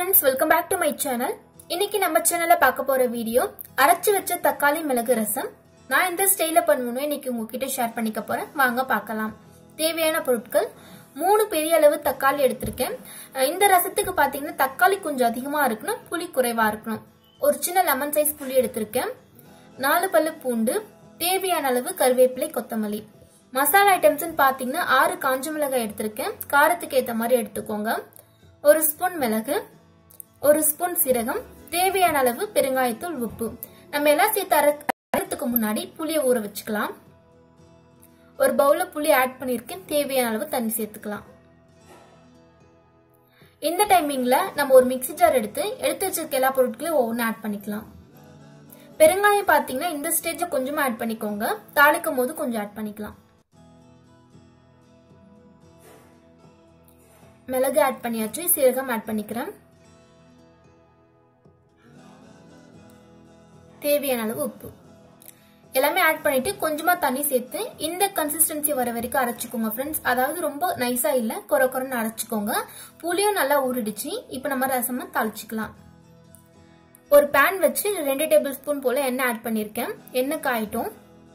friends welcome back to my channel இன்னைக்கு நம்ம சேனல்ல பார்க்க போற வீடியோ அரைச்சு வச்ச தக்காளி மிளகு ரசம் நான் இந்த ஸ்டைல பண்ணணும் இன்னைக்கு உங்ககிட்ட ஷேர் பண்ணிக்க போறேன் வாங்க பார்க்கலாம் தேவையான பொருட்கள் மூணு பெரிய அளவு தக்காளி எடுத்திருக்கேன் அஹ் இந்த ரசத்துக்கு பாத்தீங்கன்னா தக்காளி கொஞ்சம் அதிகமா இருக்கணும் புளி குறைவா இருக்கணும் ஒரு சின்ன லெமன் சைஸ் புளி எடுத்திருக்கேன் நாலு பல்லு பூண்டு தேவையான அளவு கருவேப்பிலை கொத்தமல்லி மசாலா ஐட்டம்ஸ்னு பாத்தீங்கன்னா ஆறு காஞ்ச மிளகாய் எடுத்திருக்கேன் காரத்துக்கு ஏத்த மாதிரி எடுத்துக்கோங்க ஒரு ஸ்பூன் மிளகு ஒரு ஸ்பூன் சீரகம் தேவையான அளவு பெருங்காயத்தூள் உப்பு நம்ம எல்லாம் சேர்த்து அரை- அரைக்கிறதுக்கு முன்னாடி புளியை ஊற வச்சுக்கலாம் ஒரு பவுல்ல புளி ஆட் பண்ணிருக்கேன் தேவையான அளவு தண்ணி சேர்த்துக்கலாம் இந்த டைமிங்ல நம்ம ஒரு மிக்ஸி ஜார் எடுத்து எடுத்து வச்சிருக்க எல்லா பொருட்களையும் ஒவ்வொன்று ஆட் பண்ணிக்கலாம் பெருங்காயம் பாத்தீங்கன்னா இந்த ஸ்டேஜ்ல கொஞ்சமா ஆட் பண்ணிக்கோங்க தாளிக்கும் போது கொஞ்சம் ஆட் பண்ணிக்கலாம் மிளகு ஆட் பண்ணியாச்சு சீரகம் ஆட் பண்ணிக்கிறேன் தேவையான அளவு உப்பு எல்லாமே ஆட் பண்ணிட்டு கொஞ்சமா தண்ணி சேர்த்து இந்த கன்சிஸ்டன்சி வர வரைக்கும் அரைச்சுக்கோங்க ஃப்ரெண்ட்ஸ் அதாவது ரொம்ப நைஸா இல்ல குறை குறைன்னு அரைச்சுக்கோங்க புளியும் நல்லா ஊறிடுச்சு இப்போ நம்ம ரசமா தாளிச்சுக்கலாம் ஒரு பேன் வச்சு ரெண்டு டேபிள் ஸ்பூன் போல எண்ணெய் ஆட் பண்ணிருக்கேன் எண்ணெய் காயிட்டும்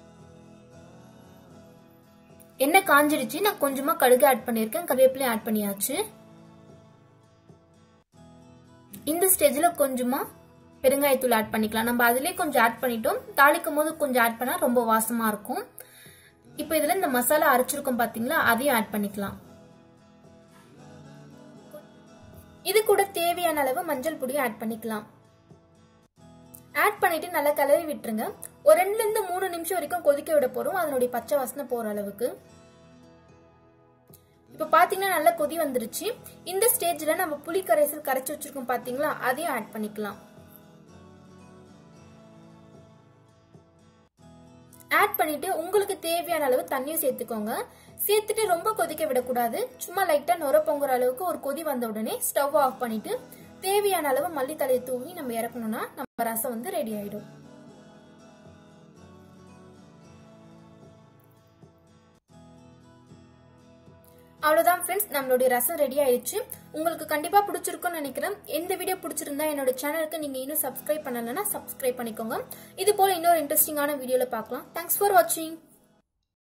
எண்ணெய் காஞ்சிடுச்சு நான் கொஞ்சமா கடுகு ஆட் பண்ணிருக்கேன் கருவேப்பிலையும் ஆட் பண்ணியாச்சு இந்த ஸ்டேஜ்ல கொஞ்சமா பெருங்காயத்தூள் ஆட் பண்ணிக்கலாம் நம்ம அதுலயே கொஞ்சம் ஆட் பண்ணிட்டோம் தாளிக்கும் போது கொஞ்சம் ஆட் பண்ணா ரொம்ப வாசமா இருக்கும் இப்போ இதுல இந்த மசாலா அரைச்சிருக்கோம் பாத்தீங்களா அதையும் ஆட் பண்ணிக்கலாம் இது கூட தேவையான அளவு மஞ்சள் பொடியும் ஆட் பண்ணிக்கலாம் ஆட் பண்ணிட்டு நல்லா கிளறி விட்டுருங்க ஒரு ரெண்டுல இருந்து மூணு நிமிஷம் வரைக்கும் கொதிக்க விட போறோம் அதனுடைய பச்சை வாசனை போற அளவுக்கு இப்ப பாத்தீங்கன்னா நல்லா கொதி வந்துருச்சு இந்த ஸ்டேஜ்ல நம்ம புளி கரைசல் கரைச்சு வச்சிருக்கோம் பாத்தீங்களா அதையும் ஆட் பண்ணிக்கலாம் ஆட் பண்ணிட்டு உங்களுக்கு தேவையான அளவு தண்ணியும் சேர்த்துக்கோங்க சேர்த்துட்டு ரொம்ப கொதிக்க விடக்கூடாது சும்மா லைட்டா நுர பொங்குற அளவுக்கு ஒரு கொதி வந்த உடனே ஸ்டவ் ஆஃப் பண்ணிட்டு தேவையான அளவு மல்லித்தலையை தூவி நம்ம இறக்கணும்னா நம்ம ரசம் வந்து ரெடி ஆயிடும் அவ்வளவுதான் ஃப்ரெண்ட்ஸ் நம்மளுடைய ரசம் ரெடி ஆயிடுச்சு உங்களுக்கு கண்டிப்பா பிடிச்சிருக்கும்னு நினைக்கிறேன் இந்த வீடியோ பிடிச்சிருந்தா என்னோட சேனலுக்கு நீங்க இன்னும் சப்ஸ்கிரைப் பண்ணலன்னா சப்ஸ்கிரைப் பண்ணிக்கோங்க இது போல இன்னொரு இன்ட்ரெஸ்டிங்கான வீடியோல பார்க்கலாம் தேங்க்ஸ் ஃபார் வாட்சிங்